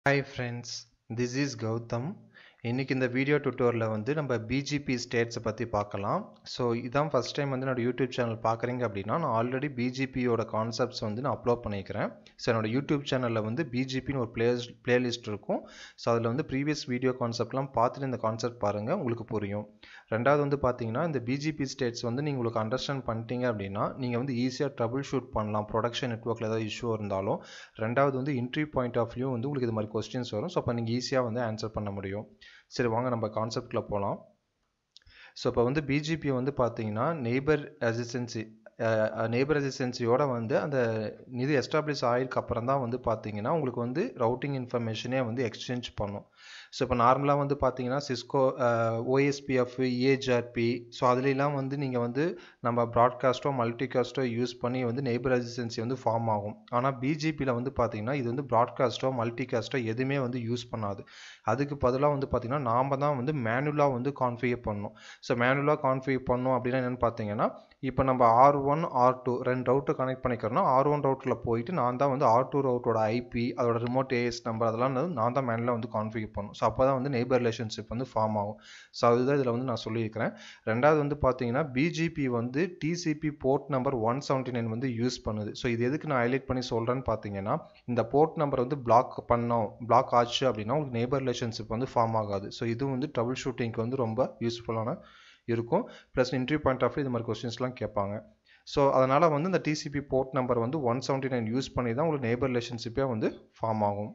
hi friends this is Gautham இன்னைக்கு இந்த video டுட்டோரில் வந்து நம்ம பிஜிபி ஸ்டேட்ஸை பற்றி பார்க்கலாம் ஸோ இதான் ஃபஸ்ட் டைம் வந்து என்னோட யூடியூப் சேனல் பார்க்குறீங்க அப்படின்னா நான் ஆல்ரெடி பிஜிபியோட கான்செப்ட்ஸ் வந்து நான் அப்லோட் பண்ணிக்கிறேன் ஸோ என்னோட யூடியூப் சேனலில் வந்து பிஜிபின்னு ஒரு பிளே பிளேலிஸ்ட் இருக்கும் ஸோ அதில் வந்து ப்ரீவியஸ் வீடியோ கான்செப்ட்லாம் பார்த்துட்டு இந்த கான்செப்ட் பாருங்கள் உங்களுக்கு புரியும் ரெண்டாவது வந்து பார்த்தீங்கன்னா இந்த பிஜிபி ஸ்டேட்ஸ் வந்து நீங்கள் உங்களுக்கு அண்டர்ஸ்டாண்ட் பண்ணிட்டீங்க அப்படின்னா நீங்கள் வந்து ஈஸியாக ட்ரபிள் ஷூட் பண்ணலாம் ப்ரொடக்ஷன் நெட்ஒர்க்கில் ஏதாவது இஷ்யூ இருந்தாலும் ரெண்டாவது வந்து இன்ட்ரி பாயிண்ட் ஆஃப் வியூ வந்து உங்களுக்கு இது மாதிரி கொஸ்டின்ஸ் வரும் ஸோ அப்போ நீங்கள் ஈஸியாக வந்து ஆன்சர் பண்ண முடியும் சரி வாங்க நம்ம கான்செப்டில் போகலாம் ஸோ இப்போ வந்து பிஜிபி வந்து பார்த்தீங்கன்னா நெய்பர் ரெசிஸ்டன்சி நெய்பர் ரெசிஸ்டன்சியோட வந்து அந்த இது எஸ்டாப்ளிஷ் ஆகிருக்கு அப்புறம் தான் வந்து பார்த்தீங்கன்னா உங்களுக்கு வந்து ரவுட்டிங் இன்ஃபர்மேஷனே வந்து எக்ஸ்சேஞ்ச் பண்ணும் ஸோ இப்போ நார்மலாக வந்து பார்த்தீங்கன்னா சிஸ்கோ ஓஎஸ்பிஎஃப் இஏஜிஆர்பி ஸோ அதுலலாம் வந்து நீங்கள் வந்து நம்ம ப்ராட்காஸ்ட்டோ மல்டிகாஸ்ட்டோ யூஸ் பண்ணி வந்து நெய்பர் ரெசிஸ்டன்சி வந்து ஃபார்ம் ஆகும் ஆனால் பிஜிபியில் வந்து பார்த்தீங்கன்னா இது வந்து ப்ராட்காஸ்ட்டோ மல்டிகாஸ்ட்டோ எதுவுமே வந்து யூஸ் பண்ணாது அதுக்கு பதிலாக வந்து பார்த்தீங்கன்னா நாம் தான் வந்து மேனுவலாக வந்து கான்ஃபிகர் பண்ணணும் ஸோ மேனுவலாக கான்ஃபிகர் பண்ணோம் அப்படின்னா என்னென்னு பார்த்தீங்கன்னா இப்போ நம்ம ஆர் ஒன் ஆர் டூ ரெண்டு ரவுட்டை கனெக்ட் பண்ணிக்கிறோம்னா ஆர் ஒன் ரவுட்டில் போயிட்டு நான் தான் வந்து ஆர் டூ ரவுட்டோட ஐபி அதோட ரிமோட் ஏஎஸ் நம்பர் அதெல்லாம் வந்து நான் தான் மேனில் வந்து கான்ஃபிகர் பண்ணும் ஸோ அப்போ தான் வந்து நெய்பர் ரிலேஷன்ஷிப் வந்து ஃபார்ம் ஆகும் ஸோ அதுதான் இதில் வந்து நான் சொல்லியிருக்கிறேன் ரெண்டாவது வந்து பார்த்தீங்கன்னா பிஜிபி வந்து TCP port number one seventy nine வந்து யூஸ் பண்ணுது ஸோ இது எதுக்கு நான் ஹைலைட் பண்ணி சொல்கிறேன்னு பார்த்தீங்கன்னா இந்த போர்ட் நம்பர் வந்து பிளாக் பண்ணோம் பிளாக் ஆச்சு அப்படின்னா உங்களுக்கு நெய்பர் ரிலேஷன்ஷிப் வந்து ஃபார்ம் ஆகாது ஸோ இது வந்து ட்ரபிள் ஷூட்டிங்க்கு வந்து ரொம்ப யூஸ்ஃபுல்லான இருக்கும் ப்ளஸ் இன்ட்ரி பாயிண்ட் ஆஃப் இது மாதிரி கொஸ்டின்ஸ்லாம் கேட்பாங்க ஸோ அதனால் வந்து இந்த டிசிபி போர்ட் நம்பர் வந்து ஒன் செவன்ட்டி நைன் யூஸ் பண்ணி தான் உங்களுக்கு நெய்பர் ரிலேஷன்ஷிப்பே வந்து ஃபார்ம் ஆகும்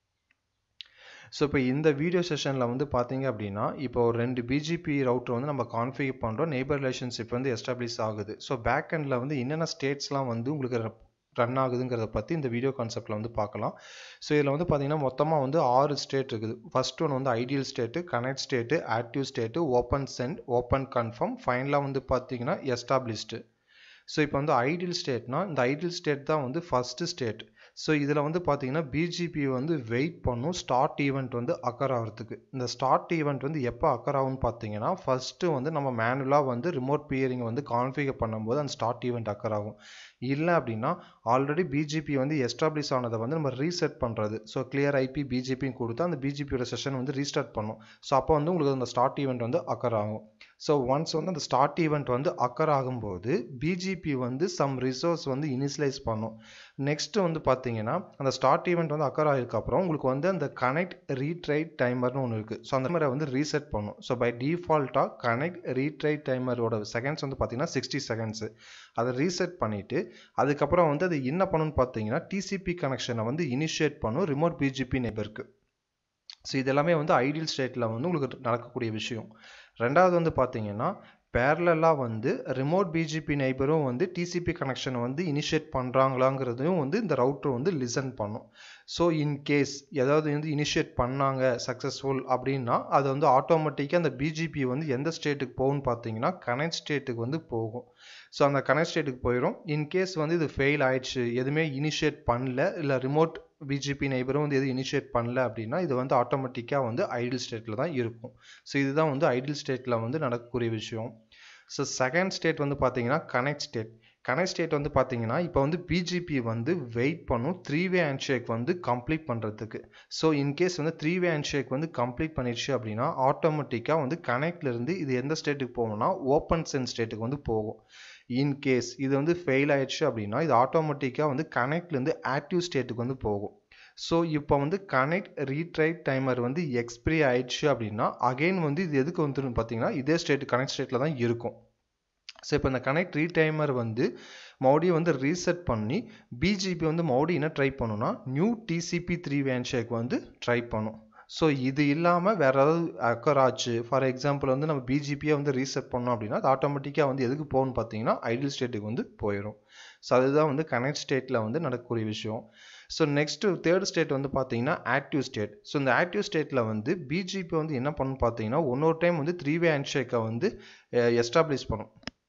ஸோ இப்போ இந்த வீடியோ செஷனில் வந்து பார்த்தீங்க அப்படின்னா இப்போ ஒரு ரெண்டு பிஜிபி ரவுட்டர் வந்து நம்ம கான்ஃபிகர் பண்ணுறோம் நெய்பர் ரிலேஷன்ஷிப் வந்து எஸ்டாப்ளிஷ் ஆகுது ஸோ பேக் எண்டில் வந்து என்னென்ன ஸ்டேட்ஸ்லாம் வந்து உங்களுக்கு ரன் ஆகுதுங்கிறத பற்றி இந்த வீடியோ கான்செப்டில் வந்து பார்க்கலாம் ஸோ இதில் வந்து பார்த்தீங்கன்னா மொத்தமாக வந்து ஆறு ஸ்டேட் இருக்குது ஃபர்ஸ்ட் ஒன் வந்து ideal state connect state active state open sent open confirm ஃபைனலாக வந்து பார்த்தீங்கன்னா எஸ்டாப்ளிஷ்டு ஸோ இப்போ வந்து ஐடியல் ஸ்டேட்னா இந்த ஐடியல் ஸ்டேட் தான் வந்து ஃபஸ்ட்டு ஸ்டேட் ஸோ இதில் வந்து பார்த்தீங்கன்னா பிஜிபி வந்து வெயிட் பண்ணும் ஸ்டார்ட் ஈவெண்ட் வந்து அக்கர் ஆகிறதுக்கு இந்த ஸ்டார்ட் ஈவெண்ட் வந்து எப்போ அக்கர் ஆகும்னு பார்த்தீங்கன்னா ஃபஸ்ட்டு வந்து நம்ம மேனுவலாக வந்து ரிமோட் பியரிங் வந்து கான்ஃபிகர் பண்ணும்போது அந்த ஸ்டார்ட் ஈவெண்ட் அக்கர் ஆகும் இல்லை அப்படின்னா ஆல்ரெடி பிஜிபி வந்து எஸ்டாப்ளிஷ் ஆனதை வந்து நம்ம ரீசெட் பண்ணுறது ஸோ கிளியர் ஐபி பிஜிபின்னு கொடுத்து அந்த பிஜிபியோட செஷன் வந்து ரீஸ்டார்ட் பண்ணும் ஸோ அப்போ வந்து உங்களுக்கு அந்த ஸ்டார்ட் ஈவெண்ட் வந்து அக்கர் ஆகும் ஸோ ஒன்ஸ் வந்து அந்த ஸ்டார்ட் ஈவெண்ட் வந்து அக்கர் ஆகும்போது பிஜிபி வந்து சம் ரிசோர்ஸ் வந்து இனிஷியலைஸ் பண்ணும் நெக்ஸ்ட் வந்து பார்த்தீங்கன்னா அந்த ஸ்டார்ட் ஈவெண்ட் வந்து அக்கர் ஆகிருக்கு அப்புறம் உங்களுக்கு வந்து அந்த கனெக்ட் ரீட்ரைட் டைமர்னு ஒன்று இருக்குது ஸோ அந்த மாதிரி வந்து ரீசெட் பண்ணும் ஸோ பை டிஃபால்ட்டாக கனெக்ட் ரீட்ரைட் டைமரோட செகண்ட்ஸ் வந்து பார்த்தீங்கன்னா சிக்ஸ்டி செகண்ட்ஸு அதை ரீசெட் பண்ணிவிட்டு அதுக்கப்புறம் வந்து அது என்ன பண்ணுன்னு பார்த்தீங்கன்னா டிசிபி கனெக்ஷனை வந்து இனிஷியேட் பண்ணும் ரிமோட் பிஜிபி நெபருக்கு ஸோ இது எல்லாமே வந்து ஐடியல் ஸ்டேட்டில் வந்து உங்களுக்கு நடக்கக்கூடிய விஷயம் ரெண்டாவது வந்து பார்த்தீங்கன்னா பேரலாக வந்து ரிமோட் பிஜிபி நைபரும் வந்து டிசிபி கனெக்ஷனை வந்து இனிஷியேட் பண்ணுறாங்களாங்கிறதையும் வந்து இந்த ரவுட்டர் வந்து லிசன் பண்ணும் ஸோ இன்கேஸ் ஏதாவது வந்து இனிஷியேட் பண்ணாங்க சக்ஸஸ்ஃபுல் அப்படின்னா அது வந்து ஆட்டோமேட்டிக்காக அந்த பிஜிபி வந்து எந்த ஸ்டேட்டுக்கு போகும்னு பார்த்தீங்கன்னா கனெக்ட் ஸ்டேட்டுக்கு வந்து போகும் ஸோ அந்த கனெக்ட் ஸ்டேட்டுக்கு போயிடும் இன்கேஸ் வந்து இது ஃபெயில் ஆயிடுச்சு எதுவுமே இனிஷியேட் பண்ணல இல்லை ரிமோட் பிஜிபி நைபரும் வந்து எதுவும் இனிஷியேட் பண்ணல அப்படின்னா இது வந்து ஆட்டோமேட்டிக்காக வந்து ஐடியல் ஸ்டேட்டில் தான் இருக்கும் ஸோ இதுதான் வந்து ஐடியல் ஸ்டேட்டில் வந்து நடக்கக்கூடிய விஷயம் ஸோ செகண்ட் ஸ்டேட் வந்து பார்த்தீங்கன்னா கனெக்ட் ஸ்டேட் கனெக்ட் ஸ்டேட் வந்து பார்த்தீங்கன்னா இப்போ வந்து பிஜிபி வந்து வெயிட் பண்ணும் த்ரீ வே ஹேண்ட் ஷேக் வந்து கம்ப்ளீட் பண்ணுறதுக்கு ஸோ இன்கேஸ் வந்து த்ரீ வே ஹேண்ட் ஷேக் வந்து கம்ப்ளீட் பண்ணிடுச்சு அப்படின்னா ஆட்டோமேட்டிக்காக வந்து கனெக்ட்லேருந்து இது எந்த ஸ்டேட்டுக்கு போகும்னா ஓப்பன் சென் ஸ்டேட்டுக்கு வந்து போகும் இன்கேஸ் இது வந்து ஃபெயில் ஆயிடுச்சு அப்படின்னா இது ஆட்டோமேட்டிக்காக வந்து கனெக்ட்லேருந்து ஆக்டிவ் ஸ்டேட்டுக்கு வந்து போகும் ஸோ இப்போ வந்து கனெக்ட் ரீட்ரைட் டைமர் வந்து எக்ஸ்பிரி ஆயிடுச்சு அப்படின்னா அகெயின் வந்து இது எதுக்கு வந்துடும் பார்த்தீங்கன்னா இதே ஸ்டேட் கனெக்ட் ஸ்டேட்டில் தான் இருக்கும் ஸோ இப்போ இந்த கனெக்ட் ரீடைமர் வந்து மறுபடியும் வந்து ரீசெட் பண்ணி பிஜிபி வந்து மறுபடியும் என்ன ட்ரை பண்ணுன்னா new TCP three way shake வந்து ட்ரை பண்ணும் ஸோ இது இல்லாமல் வேறு ஏதாவது அக்கர் ஆச்சு ஃபார் எக்ஸாம்பிள் வந்து நம்ம பிஜிபியை வந்து ரீசெட் பண்ணோம் அப்படின்னா அது ஆட்டோமேட்டிக்காக வந்து எதுக்கு போகணும்னு பார்த்தீங்கன்னா ஐடியல் ஸ்டேட்டுக்கு வந்து போயிடும் ஸோ அதுதான் வந்து கனெக்ட் ஸ்டேட்டில் வந்து நடக்கக்கூடிய விஷயம் ஸோ நெக்ஸ்ட்டு தேர்ட் ஸ்டேட் வந்து பார்த்தீங்கன்னா ஆக்டிவ் ஸ்டேட் ஸோ இந்த ஆக்டிவ் ஸ்டேட்டில் வந்து பிஜிபி வந்து என்ன பண்ணும் பார்த்தீங்கன்னா ஒன்னொரு டைம் வந்து த்ரீ வே ஹேண்ட் ஷேக்கை வந்து எஸ்டாப்ளிஷ் பண்ணும்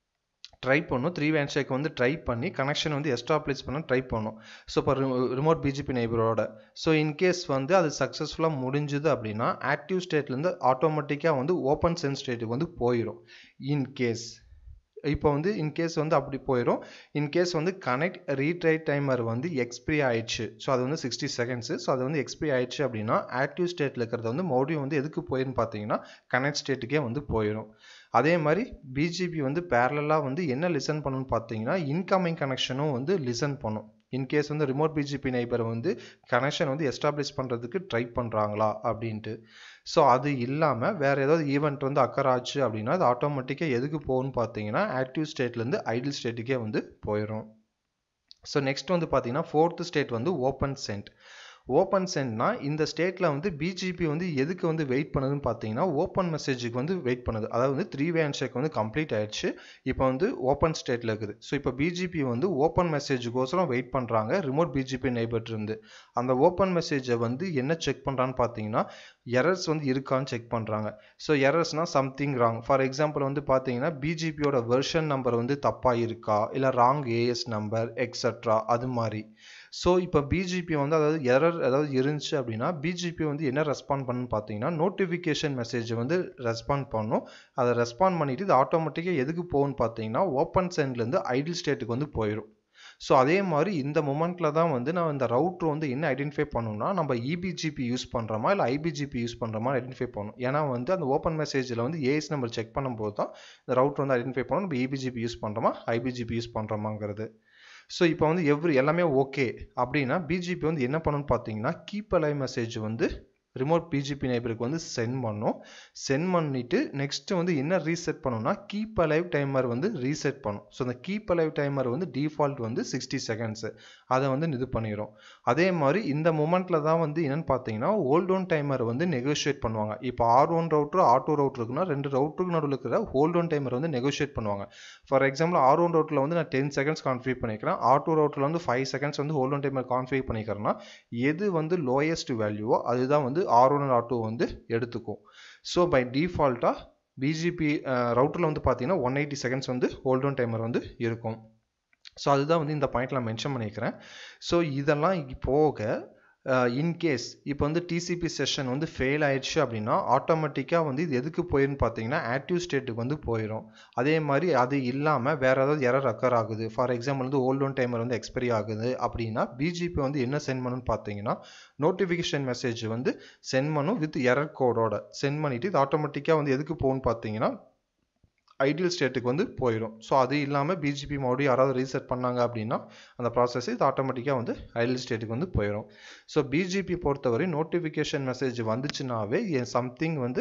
ட்ரை பண்ணும் த்ரீ வே ஹேண்ட் வந்து ட்ரை பண்ணி கனெக்ஷன் வந்து எஸ்டாப்ளிஷ் பண்ண ட்ரை பண்ணும் ஸோ இப்போ ரிமோட் பிஜிபி நெய்பரோட ஸோ இன்கேஸ் வந்து அது சக்ஸஸ்ஃபுல்லாக முடிஞ்சுது அப்படின்னா ஆக்டிவ் ஸ்டேட்லேருந்து ஆட்டோமேட்டிக்காக வந்து ஓப்பன் சென்ஸ் ஸ்டேட்டுக்கு வந்து போயிடும் இன்கேஸ் இப்போ வந்து இன்கேஸ் வந்து அப்படி போயிடும் இன்கேஸ் வந்து கனெக்ட் ரீட்ரைட் டைமர் வந்து எக்ஸ்பிரி ஆயிடுச்சு ஸோ அது வந்து சிக்ஸ்டி செகண்ட்ஸு ஸோ அது வந்து எக்ஸ்பிரி ஆயிடுச்சு அப்படின்னா ஆக்டிவ் ஸ்டேட்டில் இருக்கிறது வந்து மறுபடியும் வந்து எதுக்கு போயிருன்னு பார்த்தீங்கன்னா கனெக்ட் ஸ்டேட்டுக்கே வந்து போயிடும் அதே மாதிரி பிஜிபி வந்து பேரலாக வந்து என்ன லிசன் பண்ணணும்னு பார்த்தீங்கன்னா இன்கமிங் கனெக்ஷனும் வந்து லிசன் பண்ணும் இன்கேஸ் வந்து ரிமோட் பிஜிபி நைபர் வந்து கனெக்ஷன் வந்து எஸ்டாப்ளிஷ் பண்ணுறதுக்கு ட்ரை பண்ணுறாங்களா அப்படின்ட்டு ஸோ அது இல்லாமல் வேறு ஏதாவது ஈவெண்ட் வந்து அக்கர் ஆச்சு அப்படின்னா அது ஆட்டோமேட்டிக்காக எதுக்கு போகும்னு பார்த்தீங்கன்னா ஆக்டிவ் ஸ்டேட்லேருந்து ஐடில் ஸ்டேட்டுக்கே வந்து போயிடும் ஸோ நெக்ஸ்ட் வந்து பார்த்தீங்கன்னா ஃபோர்த்து ஸ்டேட் வந்து ஓப்பன் சென்ட் ஓப்பன் சென்ட்னா இந்த ஸ்டேட்டில் வந்து பிஜிபி வந்து எதுக்கு வந்து வெயிட் பண்ணுதுன்னு பார்த்தீங்கன்னா ஓப்பன் மெசேஜுக்கு வந்து வெயிட் பண்ணுது அதாவது வந்து த்ரீ வே ஹேண்ட்ஷேக் வந்து கம்ப்ளீட் ஆயிடுச்சு இப்போ வந்து ஓப்பன் ஸ்டேட்டில் இருக்குது ஸோ இப்போ பிஜிபி வந்து ஓப்பன் மெசேஜுக்கோசரம் வெயிட் பண்ணுறாங்க ரிமோட் பிஜிபி நைபர்ட் இருந்து அந்த ஓப்பன் மெசேஜை வந்து என்ன செக் பண்ணுறான்னு பார்த்தீங்கன்னா எரர்ஸ் வந்து இருக்கான்னு செக் பண்ணுறாங்க ஸோ எரர்ஸ்னால் சம்திங் ராங் ஃபார் எக்ஸாம்பிள் வந்து பார்த்தீங்கன்னா பிஜிபியோட வெர்ஷன் நம்பர் வந்து தப்பாக இருக்கா இல்லை ராங் ஏஎஸ் நம்பர் எக்ஸட்ரா அது மாதிரி ஸோ இப்போ பிஜிபி வந்து அதாவது எரர் ஏதாவது இருந்துச்சு அப்படின்னா பிஜிபி வந்து என்ன ரெஸ்பாண்ட் பண்ணுன்னு பார்த்தீங்கன்னா நோட்டிஃபிகேஷன் மெசேஜை வந்து ரெஸ்பாண்ட் பண்ணும் அதை ரெஸ்பாண்ட் பண்ணிட்டு இது ஆட்டோமேட்டிக்காக எதுக்கு போகும்னு பார்த்தீங்கன்னா ஓப்பன் சென்ட்லேருந்து ஐடில் ஸ்டேட்டுக்கு வந்து போயிடும் ஸோ அதே மாதிரி இந்த மூமெண்ட்டில் தான் வந்து நான் இந்த ரவுட்ரு வந்து என்ன ஐடென்டிஃபை பண்ணணும்னா நம்ம இபிஜிபி யூஸ் பண்ணுறோமா இல்லை ஐபிஜிபி யூஸ் பண்ணுறோமா ஐடென்டிஃபை பண்ணணும் ஏன்னா வந்து அந்த ஓப்பன் மெசேஜில் வந்து ஏஎஸ் நம்பர் செக் பண்ணும்போது தான் இந்த ரவுட்ரு வந்து ஐடென்டிஃபை பண்ணணும் நம்ம இபிஜிபி யூஸ் பண்ணுறோமா ஐபிஜிபி யூஸ் பண்ணுறோமாங்கிறது ஸோ இப்போ வந்து எவ்ரி எல்லாமே ஓகே அப்படின்னா பிஜிபி வந்து என்ன பண்ணணும்னு பார்த்தீங்கன்னா கீப் அலைவ் மெசேஜ் வந்து ரிமோட் பிஜிபி நைபருக்கு வந்து சென்ட் பண்ணும் சென்ட் பண்ணிட்டு நெக்ஸ்ட் வந்து என்ன ரீசெட் பண்ணணும்னா கீப் அலைவ் டைமர் வந்து ரீசெட் பண்ணும் ஸோ அந்த கீப் அலைவ் டைமர் வந்து டிஃபால்ட் வந்து சிக்ஸ்டி செகண்ட்ஸு அதை வந்து இது பண்ணிடும் அதே மாதிரி இந்த மூமெண்ட்டில் தான் வந்து என்னென்னு பார்த்தீங்கன்னா ஹோல்ட் ஒன் டைமர் வந்து நெகோஷியேட் பண்ணுவாங்க இப்போ R one router R two router இருக்குன்னா ரெண்டு ரவுட்ருக்கு நடுவில் இருக்கிற ஹோல்ட் ஒன் டைமர் வந்து நெகோஷியேட் பண்ணுவாங்க ஃபார் எக்ஸாம்பிள் ஆர் ஒன் ரவுட்டில் வந்து நான் டென் செகண்ட்ஸ் கான்ஃபிகர் பண்ணிக்கிறேன் ஆர் டூ ரவுட்டில் வந்து ஃபைவ் செகண்ட்ஸ் வந்து ஹோல்ட் ஒன் டைமர் கான்ஃபிகர் பண்ணிக்கிறேன்னா எது வந்து லோயஸ்ட் வேல்யூவோ அதுதான் வந்து ஆர் ஒன் ஆர் டூ வந்து எடுத்துக்கும் ஸோ பை டிஃபால்ட்டாக பிஜிபி ரவுட்டரில் வந்து பார்த்தீங்கன்னா ஒன் எயிட்டி செகண்ட்ஸ் வந்து ஹோல்ட் ஒன் டைமர் வந்து இருக்கும் ஸோ அதுதான் வந்து இந்த பாயிண்ட்ல நான் மென்ஷன் பண்ணிக்கிறேன் ஸோ இதெல்லாம் போக இன்கேஸ் இப்போ வந்து டிசிபி செஷன் வந்து ஃபெயில் ஆயிடுச்சு அப்படின்னா ஆட்டோமேட்டிக்காக வந்து இது எதுக்கு போயிருன்னு பார்த்தீங்கன்னா ஆக்டிவ் ஸ்டேட்டுக்கு வந்து போயிடும் அதே மாதிரி அது இல்லாமல் வேறு ஏதாவது எரர் அக்கர் ஆகுது ஃபார் எக்ஸாம்பிள் வந்து ஓல்ட் ஒன் டைமர் வந்து எக்ஸ்பைரி ஆகுது அப்படின்னா பிஜிபி வந்து என்ன சென்ட் பண்ணுன்னு பார்த்தீங்கன்னா நோட்டிஃபிகேஷன் மெசேஜ் வந்து சென்ட் பண்ணும் வித் எரர் கோடோட சென்ட் பண்ணிவிட்டு இது ஆட்டோமேட்டிக்காக வந்து எதுக்கு போகும்னு பார்த்தீங்கன்னா ஐடியல் ஸ்டேட்டுக்கு வந்து போயிடும் ஸோ அது இல்லாமல் பிஜிபி மறுபடியும் யாராவது ரீசெட் பண்ணாங்க அப்படின்னா அந்த ப்ராசஸ் இது ஆட்டோமேட்டிக்காக வந்து ஐடியல் ஸ்டேட்டுக்கு வந்து போயிடும் ஸோ பிஜிபி பொறுத்தவரை நோட்டிஃபிகேஷன் மெசேஜ் வந்துச்சுனாவே சம்திங் வந்து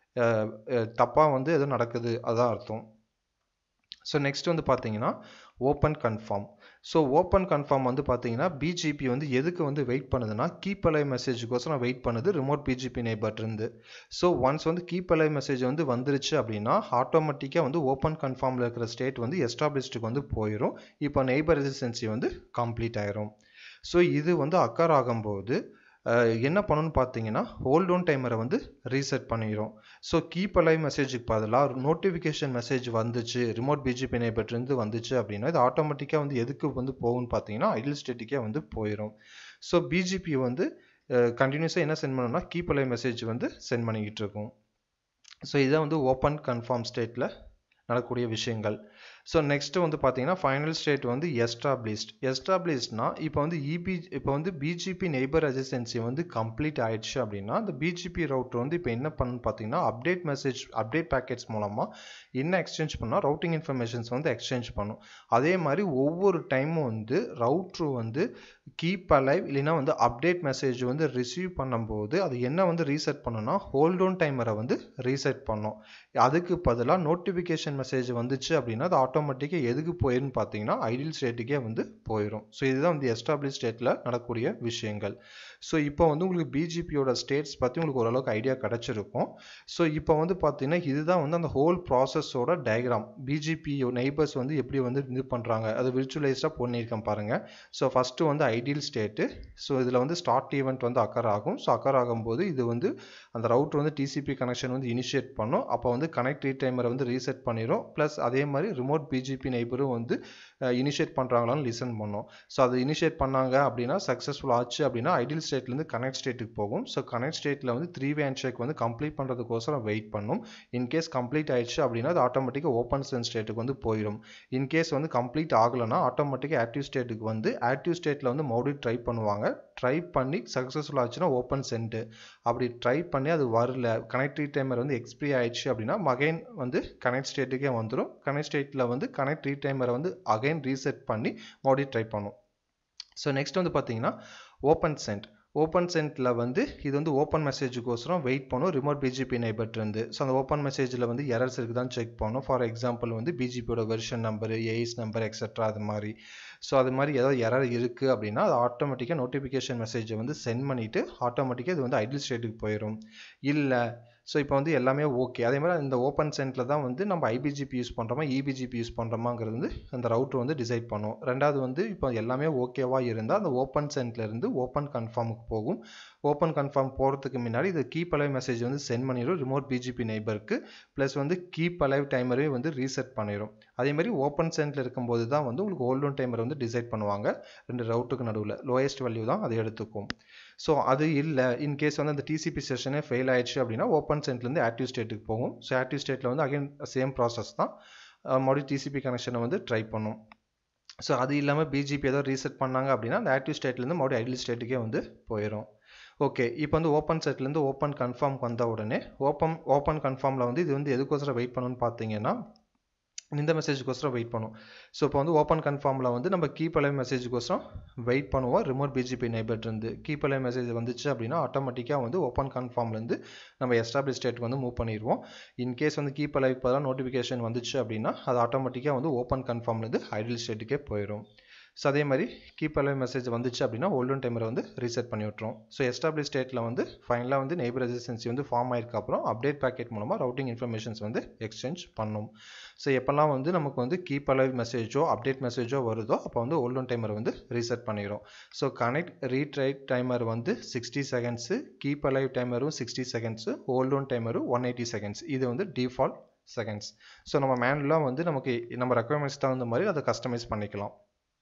தப்பாக வந்து எதுவும் நடக்குது அதான் அர்த்தம் ஸோ நெக்ஸ்ட் வந்து பார்த்தீங்கன்னா open confirm so open confirm வந்து பார்த்தீங்கன்னா பிஜிபி வந்து எதுக்கு வந்து வெயிட் பண்ணுதுன்னா கீப் அலைவ் மெசேஜுக்கோசரம் வெயிட் பண்ணுது ரிமோட் பிஜிபி நெய்பர்ட் இருந்து ஸோ ஒன்ஸ் வந்து கீப் அலைவ் மெசேஜ் வந்து வந்துருச்சு அப்படின்னா ஆட்டோமேட்டிக்காக வந்து ஓப்பன் கன்ஃபார்மில் இருக்கிற ஸ்டேட் வந்து எஸ்டாப்ளிஷ்டுக்கு வந்து போயிடும் இப்போ நெய்பர் ரெசிஸ்டன்சி வந்து கம்ப்ளீட் ஆயிரும் ஸோ இது வந்து அக்கர் ஆகும்போது என்ன பண்ணணும்னு பார்த்தீங்கன்னா ஹோல்ட் ஒன் டைமரை வந்து ரீசெட் பண்ணிடும் ஸோ கீப் அலைவ் மெசேஜுக்கு பதிலாக நோட்டிஃபிகேஷன் மெசேஜ் வந்துச்சு ரிமோட் பிஜிபி நைபர்ட்லேருந்து வந்துச்சு அப்படின்னா இது ஆட்டோமேட்டிக்காக வந்து எதுக்கு வந்து போகும்னு பார்த்தீங்கன்னா ஐடியல் ஸ்டேட்டுக்கே வந்து போயிடும் ஸோ பிஜிபி வந்து கண்டினியூஸாக என்ன சென்ட் பண்ணணும்னா கீப் அலைவ் மெசேஜ் வந்து சென்ட் பண்ணிக்கிட்டு இருக்கும் ஸோ இதான் வந்து ஓப்பன் கன்ஃபார்ம் ஸ்டேட்டில் நடக்கக்கூடிய விஷயங்கள் ஸோ நெக்ஸ்ட் வந்து பார்த்தீங்கன்னா ஃபைனல் ஸ்டேட் வந்து எஸ்டாப்ளிஷ்ட் எஸ்டாப்ளிஷ்ட்னா இப்போ வந்து இபி இப்போ வந்து பிஜிபி நெய்பர் ரெசிஸ்டன்சி வந்து கம்ப்ளீட் ஆயிடுச்சு அப்படின்னா அந்த பிஜிபி ரவுட்டர் வந்து இப்போ என்ன பண்ணுன்னு பார்த்தீங்கன்னா அப்டேட் மெசேஜ் அப்டேட் பேக்கெட்ஸ் மூலமாக என்ன எக்ஸ்சேஞ்ச் பண்ணால் ரவுட்டிங் இன்ஃபர்மேஷன்ஸ் வந்து எக்ஸ்சேஞ்ச் பண்ணும் அதே மாதிரி ஒவ்வொரு டைமும் வந்து ரவுட்ரு வந்து கீப் அலைவ் இல்லைன்னா வந்து அப்டேட் மெசேஜ் வந்து ரிசீவ் பண்ணும்போது அது என்ன வந்து ரீசெட் பண்ணுன்னா ஹோல்ட் ஒன் டைமரை வந்து ரீசெட் பண்ணும் அதுக்கு பதிலாக நோட்டிஃபிகேஷன் மெசேஜ் வந்துச்சு அப்படின்னா அது ஆட்டோமேட்டிக்காக எதுக்கு போயிருன்னு பார்த்தீங்கன்னா ஐடியல் ஸ்டேட்டுக்கே வந்து போயிடும் ஸோ இதுதான் வந்து எஸ்டாப்ளிஷ் ஸ்டேட்டில் நடக்கக்கூடிய விஷயங்கள் ஸோ இப்போ வந்து உங்களுக்கு பிஜிபியோட ஸ்டேட்ஸ் பற்றி உங்களுக்கு ஓரளவுக்கு ஐடியா கிடச்சிருக்கும் ஸோ இப்போ வந்து பார்த்தீங்கன்னா இதுதான் வந்து அந்த ஹோல் ப்ராசஸோட டயக்ராம் பிஜிபி நெய்பர்ஸ் வந்து எப்படி வந்து இது பண்ணுறாங்க அது விர்ச்சுவலைஸ்டாக பண்ணியிருக்கேன் பாருங்கள் ஸோ ஃபஸ்ட்டு வந்து ஐடியல் ஸ்டேட்டு ஸோ இதில் வந்து ஸ்டார்ட் ஈவெண்ட் வந்து அக்கர் ஆகும் ஸோ அக்கர் ஆகும்போது இது வந்து அந்த ரவுட்டர் வந்து டிசிபி கனெக்ஷன் வந்து இனிஷியேட் பண்ணும் அப்போ வந்து கனெக்ட் ரீடைமரை வந்து ரீசெட் பண்ணிடும் ப்ளஸ் அதே மாதிரி ரிமோட் ரிமோட் பிஜிபி நெய்பரும் வந்து இனிஷியேட் பண்ணுறாங்களான்னு லிசன் பண்ணோம் ஸோ அது இனிஷியேட் பண்ணாங்க அப்படின்னா சக்ஸஸ்ஃபுல் ஆச்சு அப்படின்னா ஐடியல் ஸ்டேட்லேருந்து கனெக்ட் ஸ்டேட்டுக்கு போகும் ஸோ கனெக்ட் ஸ்டேட்டில் வந்து த்ரீ வே ஹேண்ட் ஷேக் வந்து கம்ப்ளீட் பண்ணுறதுக்கோசரம் வெயிட் பண்ணும் இன்கேஸ் கம்ப்ளீட் ஆயிடுச்சு அப்படின்னா அது ஆட்டோமேட்டிக்காக ஓப்பன் சென்ஸ் ஸ்டேட்டுக்கு வந்து போயிடும் இன்கேஸ் வந்து கம்ப்ளீட் ஆகலைன்னா ஆட்டோமேட்டிக்காக ஆக்டிவ் ஸ்டேட்டுக்கு வந்து ஆக்டிவ் ஸ்டேட்டில் வந்து மறுபடியும் ட்ரை பண்ணுவாங்க ட்ரை பண்ணி சக்ஸஸ்ஃபுல் ஆச்சுன்னா ஓப்பன் சென்ட் அப்படி ட்ரை பண்ணி அது வரல கனெக்டிவ் டைமர் வந்து எக்ஸ்பிரி ஆயிடுச்சு அப்படின்னா மகைன் வந்து கனெக்ட் ஸ்டேட்டுக்கே வந்துடும் கனெக்ட் ஸ்டேட்டில் வந்து கனெக்ட் டைமரை வந்து அகைன் ரீசெட் பண்ணி மறுபடியும் ட்ரை பண்ணும் ஸோ நெக்ஸ்ட் வந்து பார்த்தீங்கன்னா ஓப்பன் சென்ட் ஓப்பன் சென்ட்டில் வந்து இது வந்து ஓப்பன் மெசேஜுக்கோசரம் வெயிட் பண்ணும் ரிமோட் பிஜிபி நைபர்ட்ருந்து ஸோ அந்த ஓப்பன் மெசேஜில் வந்து எரர்ஸ் இருக்குதான்னு செக் பண்ணும் ஃபார் எக்ஸாம்பிள் வந்து பிஜிபியோட version number AS number extra அது மாதிரி ஸோ அது மாதிரி ஏதாவது எரர் இருக்குது அப்படின்னா அது ஆட்டோமேட்டிக்காக நோட்டிஃபிகேஷன் மெசேஜை வந்து சென்ட் பண்ணிவிட்டு ஆட்டோமேட்டிக்காக இது வந்து ஐடில் ஸ்டேட்டுக்கு போயிடும் இல்லை ஸோ இப்போ வந்து எல்லாமே ஓகே அதே மாதிரி இந்த ஓப்பன் சென்ட்டில் தான் வந்து நம்ம ஐபிஜிபி யூஸ் பண்ணுறோமா இபிஜிபி யூஸ் பண்ணுறோமாங்கிறது வந்து அந்த ரவுட்டர் வந்து டிசைட் பண்ணும் ரெண்டாவது வந்து இப்போ எல்லாமே ஓகேவாக இருந்தால் அந்த ஓப்பன் சென்ட்லேருந்து ஓப்பன் கன்ஃபார்முக்கு போகும் ஓப்பன் கன்ஃபார்ம் போகிறதுக்கு முன்னாடி இது கீப் அலைவ் மெசேஜ் வந்து சென்ட் பண்ணிடும் ரிமோட் பிஜிபி நெய்பருக்கு ப்ளஸ் வந்து கீப் அலைவ் டைமரையும் வந்து ரீசெட் பண்ணிடும் அதே மாதிரி ஓப்பன் சென்ட்டில் இருக்கும்போது தான் வந்து உங்களுக்கு ஓல்டோன் டைமர் வந்து டிசைட் பண்ணுவாங்க ரெண்டு ரவுட்டுக்கு நடுவில் லோயஸ்ட் வேல்யூ தான் அதை எடுத்துக்கும் ஸோ அது இல்லை இன்கேஸ் வந்து அந்த டிசிபி செஷனே ஃபெயில் ஆயிடுச்சு அப்படின்னா ஓப்பன் சென்ட்லேருந்து ஆக்டிவ் ஸ்டேட்டுக்கு போகும் ஸோ ஆக்டிவ் ஸ்டேட்டில் வந்து அகைன் சேம் ப்ராசஸ் தான் மறுபடியும் டிசிபி கனெக்ஷனை வந்து ட்ரை பண்ணும் ஸோ அது இல்லாமல் பிஜிபி ஏதோ ரீசெட் பண்ணாங்க அப்படின்னா அந்த ஆக்டிவ் ஸ்டேட்லேருந்து மறுபடியும் ஐடியல் ஸ்டேட்டுக்கே வந்து போயிடும் ஓகே இப்போ வந்து ஓப்பன் செட்லேருந்து ஓப்பன் கன்ஃபார்ம் வந்த உடனே ஓப்பன் ஓப்பன் கன்ஃபார்மில் வந்து இது வந்து எதுக்கோசரம் வெயிட் பண்ணணும்னு பார்த்தீங்கன்னா இந்த மெசேஜுக்கோசரம் வெயிட் பண்ணும் ஸோ இப்போ வந்து ஓப்பன் கன்ஃபார்மில் வந்து நம்ம கீப் அலைவ் மெசேஜுக்கோசரம் வெயிட் பண்ணுவோம் ரிமோட் பிஜிபி நைபர்ட்ருந்து கீப் அலைவ் மெசேஜ் வந்துச்சு அப்படின்னா ஆட்டோமேட்டிக்காக வந்து ஓப்பன் கன்ஃபார்ம்லேருந்து நம்ம எஸ்டாப்ளிஷ் ஸ்டேட்டுக்கு வந்து மூவ் பண்ணிடுவோம் இன்கேஸ் வந்து கீப் அலைவ் இப்போ தான் நோட்டிஃபிகேஷன் வந்துச்சு அப்படின்னா அது ஆட்டோமேட்டிக்காக வந்து ஓப்பன் கன்ஃபார்ம்லேருந்து ஐடியல் ஸ்டேட்டுக்கே போயிடும் ஸோ அதே மாதிரி கீப் அலைவ் மெசேஜ் வந்துச்சு அப்படின்னா ஓல்டன் டைமரை வந்து ரீசெட் பண்ணி விட்ரும் ஸோ எஸ்டாப்ளிஷ் ஸ்டேட்டில் வந்து ஃபைனலாக வந்து நெய்பர் ரெசிஸ்டன்சி வந்து ஃபார்ம் ஆயிருக்க அப்புறம் அப்டேட் பேக்கெட் மூலமாக ரவுட்டிங் இன்ஃபர்மேஷன்ஸ் வந்து எக்ஸ்சேஞ்ச் பண்ணும் ஸோ எப்போல்லாம் வந்து நமக்கு வந்து கீப் அலைவ் மெசேஜோ அப்டேட் மெசேஜோ வருதோ அப்போ வந்து ஓல்டன் டைமர் வந்து ரீசெட் பண்ணிடும் ஸோ கனெக்ட் ரீட்ரைட் டைமர் வந்து சிக்ஸ்டி செகண்ட்ஸு கீப் அலைவ் டைமரும் சிக்ஸ்டி செகண்ட்ஸு ஓல்டோன் டைமரும் ஒன் எயிட்டி செகண்ட்ஸ் இது வந்து டிஃபால்ட் செகண்ட்ஸ் ஸோ நம்ம மேனுவலாக வந்து நமக்கு நம்ம ரெக்குவயர்மெண்ட்ஸ் தகுந்த மாதிரி அதை கஸ்டமைஸ் பண்ணிக்கலாம்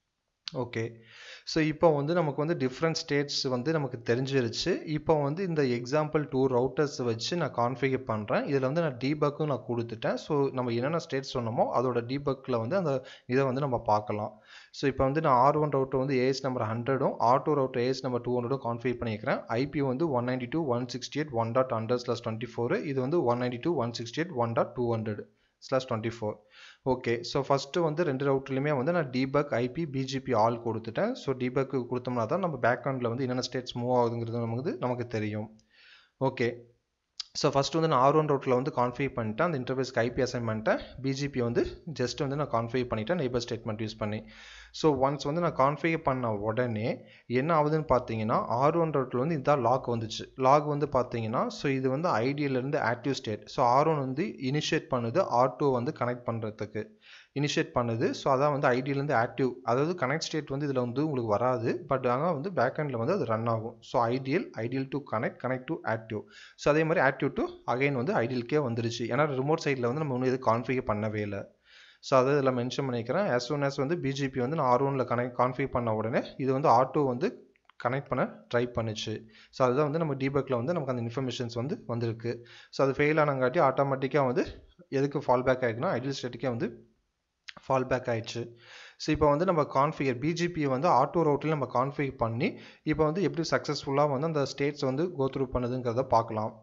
ஓகே ஸோ இப்போ வந்து நமக்கு வந்து டிஃப்ரெண்ட் ஸ்டேட்ஸ் வந்து நமக்கு தெரிஞ்சிருச்சு இப்போ வந்து இந்த எக்ஸாம்பிள் டூ ரவுட்டர்ஸ் வச்சு நான் கான்ஃபிகர் பண்ணுறேன் இதில் வந்து நான் டீபக்கும் நான் கொடுத்துட்டேன் ஸோ நம்ம என்னென்ன ஸ்டேட்ஸ் சொன்னோமோ அதோட டீபக்கில் வந்து அந்த இதை வந்து நம்ம பார்க்கலாம் ஸோ இப்போ வந்து நான் ஆர் ஒன் ரவுட்டர் வந்து ஏஎஸ் நம்பர் ஹண்ட்ரடும் R two router AS number two ஹண்ட்ரடும் கான்ஃபிகர் பண்ணிக்கிறேன் ஐபி வந்து one ninety two one sixty eight one dot hundred slash twenty four இது வந்து one ninety two one sixty eight one dot two hundred slash twenty four okay so first வந்து ரெண்டு ரவுட்லையுமே வந்து நான் டீபக் ஐபி பிஜிபி ஆல் கொடுத்துட்டேன் so debug கொடுத்தோம்னா தான் நம்ம பேக்ரவுண்டில் வந்து என்னென்ன ஸ்டேட்ஸ் மூவ் ஆகுதுங்கிறது நமக்கு நமக்கு தெரியும் ஓகே ஸோ ஃபஸ்ட்டு வந்து நான் ஆர் ஒன் ரவுட்டில் வந்து கான்ஃபிகர் பண்ணிட்டேன் அந்த இன்டர்ஃபேஸ்க்கு ஐபி அசைன் பண்ணிட்டேன் பிஜிபி வந்து ஜஸ்ட் வந்து நான் கான்ஃபிகர் பண்ணிட்டேன் நெய்பர் ஸ்டேட்மெண்ட் யூஸ் பண்ணி ஸோ ஒன்ஸ் வந்து நான் கான்ஃபிகர் பண்ண உடனே என்ன ஆகுதுன்னு பார்த்தீங்கன்னா ஆர் ஒன் ரவுட்டில் வந்து இதுதான் லாக் வந்துச்சு லாக் வந்து பார்த்தீங்கன்னா ஸோ இது வந்து ஐடியிலேருந்து active state so R one வந்து இனிஷியேட் பண்ணுது ஆர் டூ வந்து கனெக்ட் பண்ணுறதுக்கு இனிஷியேட் பண்ணுது ஸோ அதான் வந்து ஐடியிலேருந்து ஆக்டிவ் அதாவது கனெக்ட் ஸ்டேட் வந்து இதில் வந்து உங்களுக்கு வராது பட் ஆனால் வந்து பேக் எண்டில் வந்து அது ரன் ஆகும் so ideal ideal to connect connect to active so அதே மாதிரி ஆக்டிவ் டு அகைன் வந்து ஐடியலுக்கே வந்துருச்சு ஏன்னா ரிமோட் சைடில் வந்து நம்ம ஒன்றும் எதுவும் கான்ஃபிகர் பண்ணவே இல்லை ஸோ அதை இதில் மென்ஷன் பண்ணிக்கிறேன் as soon as வந்து பிஜிபி வந்து நான் ஆர் ஒனில் கனெக்ட் கான்ஃபிகர் பண்ண உடனே இது வந்து ஆர் டூ வந்து கனெக்ட் பண்ண ட்ரை பண்ணுச்சு ஸோ அதுதான் வந்து நம்ம டீபக்கில் வந்து நமக்கு அந்த இன்ஃபர்மேஷன்ஸ் வந்து வந்திருக்கு ஸோ அது ஃபெயில் ஆனங்காட்டி ஆட்டோமேட்டிக்காக வந்து எதுக்கு ஃபால் பேக் ஆகிடுக்குன்னா ஐடியல் ஸ்டேட்டுக்கே வந்து ஃபால் பேக் ஆயிடுச்சு ஸோ இப்போ வந்து நம்ம கான்ஃபிகர் பிஜிபியை வந்து ஆட்டோ ரவுட்டில் நம்ம கான்ஃபிகர் பண்ணி இப்போ வந்து எப்படி சக்ஸஸ்ஃபுல்லாக வந்து அந்த ஸ்டேட்ஸ் வந்து கோ த்ரூ பண்ணுதுங்கிறத பார்க்கலாம்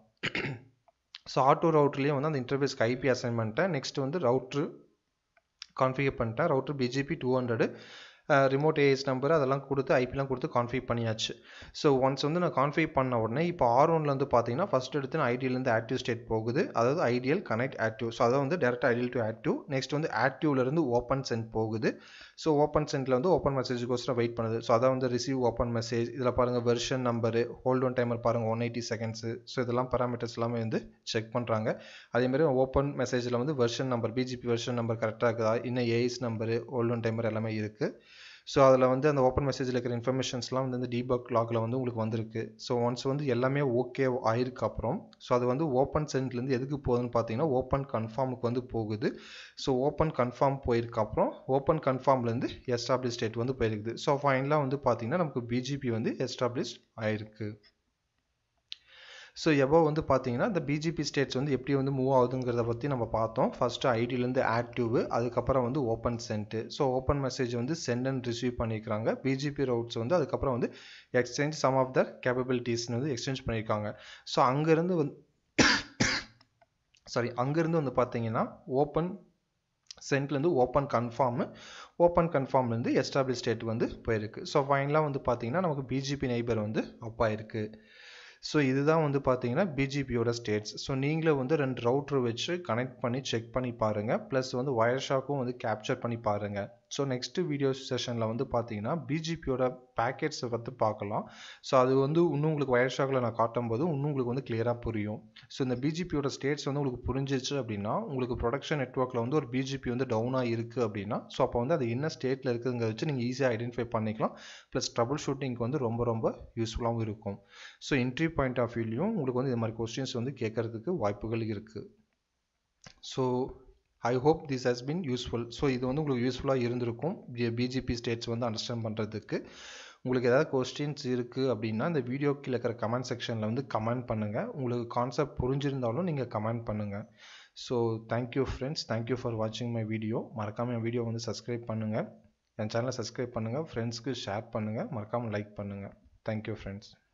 ஸோ ஆட்டோ ரவுட்லேயும் வந்து அந்த இன்டர்ஃபேஸ்க்கு ஐபி அசைன் பண்ணிட்டேன் நெக்ஸ்ட் வந்து ரவுட்ரு கான்ஃபிகர் பண்ணிட்டேன் router BGP two hundred remote AS number அதெல்லாம் கொடுத்து ஐபிலாம் கொடுத்து கான்ஃபிக் பண்ணியாச்சு ஸோ ஒன்ஸ் வந்து நான் கான்ஃபிக் பண்ண உடனே இப்போ ஆர் ஒன்ல வந்து பார்த்தீங்கன்னா ஃபஸ்ட் எடுத்து நான் ஐடியிலேருந்து ஆக்டிவ் ஸ்டேட் போகுது அதாவது ஐடியல் கனெக்ட் ஆக்டிவ் ஸோ அதை வந்து direct idle to active next வந்து ஆக்டிவ்லேருந்து ஓப்பன் சென்ட் போகுது ஸோ ஓப்பன் சென்ட்டில் வந்து ஓப்பன் மெசேஜுக்கோசரம் வெயிட் பண்ணுது ஸோ அதான் வந்து ரிசீவ் ஓப்பன் மெசேஜ் இதில் பாருங்கள் version number hold on timer பாருங்கள் ஒன் எயிட்டி செகண்ட்ஸு ஸோ இதெல்லாம் பேராமீட்டர்ஸ் எல்லாமே வந்து செக் பண்ணுறாங்க அதேமாதிரி ஓப்பன் மெசேஜில் வந்து version number BGP version number கரெக்டாக இருக்குதா இன்னும் AS number hold on timer எல்லாமே இருக்குது ஸோ அதில் வந்து அந்த ஓப்பன் மெசேஜில் இருக்கிற இன்ஃபர்மேஷன்ஸ்லாம் வந்து இந்த டீபக் லாகில் வந்து உங்களுக்கு வந்திருக்கு ஸோ ஒன்ஸ் வந்து எல்லாமே ஓகே ஆயிருக்கு அப்புறம் ஸோ அது வந்து ஓப்பன் சென்ட்லேருந்து எதுக்கு போகுதுன்னு பார்த்தீங்கன்னா ஓப்பன் கன்ஃபார்முக்கு வந்து போகுது ஸோ ஓப்பன் கன்ஃபார்ம் போயிருக்க அப்புறம் ஓப்பன் கன்ஃபார்ம்லேருந்து எஸ்டாப்ளிஷ் ஸ்டேட் வந்து போயிருக்குது ஸோ ஃபைனலாக வந்து பார்த்தீங்கன்னா நமக்கு பிஜிபி வந்து எஸ்டாப்ளிஷ் ஆயிருக்கு ஸோ எபோ வந்து பார்த்தீங்கன்னா இந்த பிஜிபி ஸ்டேட்ஸ் வந்து எப்படி வந்து மூவ் ஆகுதுங்கிறத பற்றி நம்ம பார்த்தோம் ஃபஸ்ட்டு ஐடியிலேருந்து ஆக்டிவ் அதுக்கப்புறம் வந்து open sent so open message வந்து சென்ட் அண்ட் ரிசீவ் பண்ணியிருக்காங்க பிஜிபி ரவுட்ஸ் வந்து அதுக்கப்புறம் வந்து எக்ஸ்சேஞ்ச் சம் ஆஃப் த கேப்பபிலிட்டிஸ்னு வந்து எக்ஸ்சேஞ்ச் பண்ணியிருக்காங்க ஸோ அங்கேருந்து வந்து சாரி அங்கேருந்து வந்து பார்த்தீங்கன்னா ஓப்பன் சென்ட்லேருந்து ஓப்பன் கன்ஃபார்மு ஓப்பன் கன்ஃபார்ம்லேருந்து எஸ்டாப்ளிஷ் ஸ்டேட் வந்து போயிருக்கு ஸோ ஃபைனலாக வந்து பார்த்தீங்கன்னா நமக்கு பிஜிபி நெய்பர் வந்து அப் ஆயிருக்கு ஸோ இதுதான் வந்து பார்த்தீங்கன்னா பிஜிபியோட ஸ்டேட்ஸ் ஸோ நீங்களே வந்து ரெண்டு ரவுட்ரு வச்சு கனெக்ட் பண்ணி செக் பண்ணி பாருங்கள் ப்ளஸ் வந்து வயர் ஷாக்கும் வந்து கேப்சர் பண்ணி பாருங்கள் ஸோ நெக்ஸ்ட்டு வீடியோ செஷனில் வந்து பார்த்தீங்கன்னா பிஜிபியோட பேக்கெட்ஸை பற்றி பார்க்கலாம் ஸோ அது வந்து இன்னும் உங்களுக்கு வயர் ஷாக்கில் நான் காட்டும் போது இன்னும் உங்களுக்கு வந்து கிளியராக புரியும் ஸோ இந்த பிஜிபியோட ஸ்டேட்ஸ் வந்து உங்களுக்கு புரிஞ்சிச்சு அப்படின்னா உங்களுக்கு ப்ரொடக்ஷன் நெட்ஒர்க்கில் வந்து ஒரு பிஜிபி வந்து டவுனாக இருக்குது அப்படின்னா ஸோ அப்போ வந்து அது என்ன ஸ்டேட்டில் இருக்குதுங்கிறத வச்சு நீங்கள் ஈஸியாக ஐடென்டிஃபை பண்ணிக்கலாம் ப்ளஸ் ட்ரபுள் ஷூட்டிங்க்கு வந்து ரொம்ப ரொம்ப யூஸ்ஃபுல்லாகவும் இருக்கும் ஸோ என்ட்ரி பாயிண்ட் ஆஃப் வியூலையும் உங்களுக்கு வந்து இது மாதிரி கொஸ்டின்ஸ் வந்து கேட்கறதுக்கு வாய்ப்புகள் இருக்குது so I hope this has been useful so இது வந்து உங்களுக்கு யூஸ்ஃபுல்லாக இருந்திருக்கும் பிஜிபி ஸ்டேட்ஸ் வந்து அண்டர்ஸ்டாண்ட் பண்ணுறதுக்கு உங்களுக்கு ஏதாவது கொஸ்டின்ஸ் இருக்குது அப்படின்னா இந்த வீடியோ கீழே இருக்கிற கமெண்ட் செக்ஷனில் வந்து கமெண்ட் பண்ணுங்கள் உங்களுக்கு கான்செப்ட் புரிஞ்சிருந்தாலும் நீங்கள் கமெண்ட் பண்ணுங்கள் so thank you friends thank you for வாட்சிங் மை வீடியோ மறக்காமல் என் வீடியோ வந்து சப்ஸ்கிரைப் பண்ணுங்கள் என் சேனலை சப்ஸ்கிரைப் பண்ணுங்கள் ஃப்ரெண்ட்ஸ்க்கு ஷேர் பண்ணுங்கள் மறக்காமல் லைக் பண்ணுங்கள் தேங்க்யூ ஃப்ரெண்ட்ஸ்